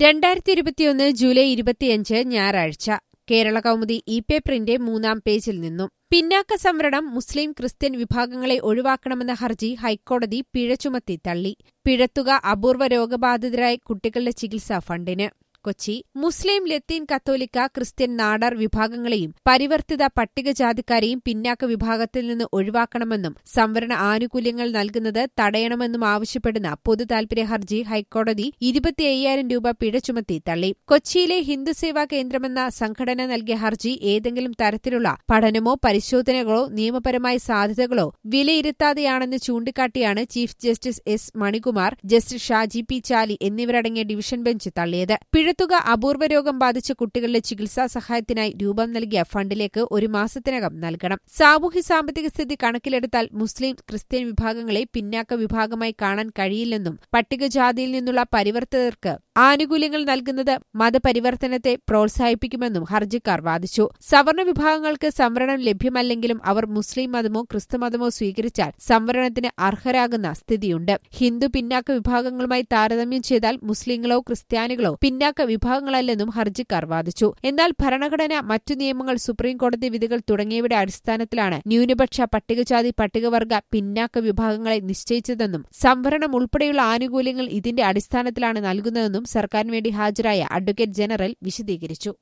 രണ്ടായിരത്തി ഇരുപത്തിയൊന്ന് ജൂലൈ ഇരുപത്തിയഞ്ച് ഞായറാഴ്ച കേരള കൗമുദി ഇ പേപ്പറിന്റെ മൂന്നാം പേജിൽ നിന്നും പിന്നാക്ക സംവരണം മുസ്ലിം ക്രിസ്ത്യൻ വിഭാഗങ്ങളെ ഒഴിവാക്കണമെന്ന ഹർജി ഹൈക്കോടതി പിഴ ചുമത്തി തള്ളി പിഴത്തുക അപൂർവ രോഗബാധിതരായ കുട്ടികളുടെ ചികിത്സാ ഫണ്ടിന് കൊച്ചി മുസ്ലിം ലത്തീൻ കത്തോലിക്ക ക്രിസ്ത്യൻ നാടാർ വിഭാഗങ്ങളെയും പരിവർത്തിത പട്ടികജാതിക്കാരെയും പിന്നാക്ക വിഭാഗത്തിൽ നിന്ന് ഒഴിവാക്കണമെന്നും സംവരണ ആനുകൂല്യങ്ങൾ നൽകുന്നത് തടയണമെന്നും ആവശ്യപ്പെടുന്ന പൊതുതാൽപര്യ ഹർജി ഹൈക്കോടതി ഇരുപത്തി അയ്യായിരം രൂപ പിഴ ചുമത്തി തള്ളി കൊച്ചിയിലെ ഹിന്ദുസേവാ കേന്ദ്രമെന്ന സംഘടന നൽകിയ ഹർജി ഏതെങ്കിലും തരത്തിലുള്ള പഠനമോ പരിശോധനകളോ നിയമപരമായ സാധ്യതകളോ വിലയിരുത്താതെയാണെന്ന് ചൂണ്ടിക്കാട്ടിയാണ് chief justice S Manikumar justice Shaji P Chaly എന്നിവരടങ്ങിയ ഡിവിഷൻ ബെഞ്ച് തള്ളിയത് പിഴത്തുക അപൂർവ രോഗം ബാധിച്ച കുട്ടികളുടെ ചികിത്സാ സഹായത്തിനായി രൂപം നൽകിയ ഫണ്ടിലേക്ക് ഒരു മാസത്തിനകം നൽകണം സാമൂഹ്യ സാമ്പത്തിക സ്ഥിതി കണക്കിലെടുത്താൽ മുസ്ലിം ക്രിസ്ത്യൻ വിഭാഗങ്ങളെ പിന്നാക്ക വിഭാഗമായി കാണാൻ കഴിയില്ലെന്നും പട്ടികജാതിയിൽ നിന്നുള്ള പരിവർത്തിതർക്ക് ആനുകൂല്യങ്ങൾ നൽകുന്നത് മതപരിവർത്തനത്തെ പ്രോത്സാഹിപ്പിക്കുമെന്നും ഹർജിക്കാർ വാദിച്ചു സവർണ വിഭാഗങ്ങൾക്ക് സംവരണം ലഭ്യമല്ലെങ്കിലും അവർ മുസ്ലിം മതമോ ക്രിസ്തുമതമോ സ്വീകരിച്ചാൽ സംവരണത്തിന് അർഹരാകുന്ന സ്ഥിതിയുണ്ട് ഹിന്ദു പിന്നാക്ക വിഭാഗങ്ങളുമായി താരതമ്യം ചെയ്താൽ മുസ്ലിങ്ങളോ ക്രിസ്ത്യാനികളോ പിന്നാക്ക വിഭാഗങ്ങളല്ലെന്നും ഹർജിക്കാർ വാദിച്ചു എന്നാൽ ഭരണഘടന മറ്റു നിയമങ്ങൾ സുപ്രീംകോടതി വിധികൾ തുടങ്ങിയവയുടെ അടിസ്ഥാനത്തിലാണ് ന്യൂനപക്ഷ പട്ടികജാതി പട്ടികവർഗ പിന്നാക്ക വിഭാഗങ്ങളെ നിശ്ചയിച്ചതെന്നും സംവരണം ഉൾപ്പെടെയുള്ള ആനുകൂല്യങ്ങൾ ഇതിന്റെ അടിസ്ഥാനത്തിലാണ് നൽകുന്നതെന്നും സർക്കാരിന് വേണ്ടി ഹാജരായ അഡ്വക്കേറ്റ് ജനറൽ വിശദീകരിച്ചു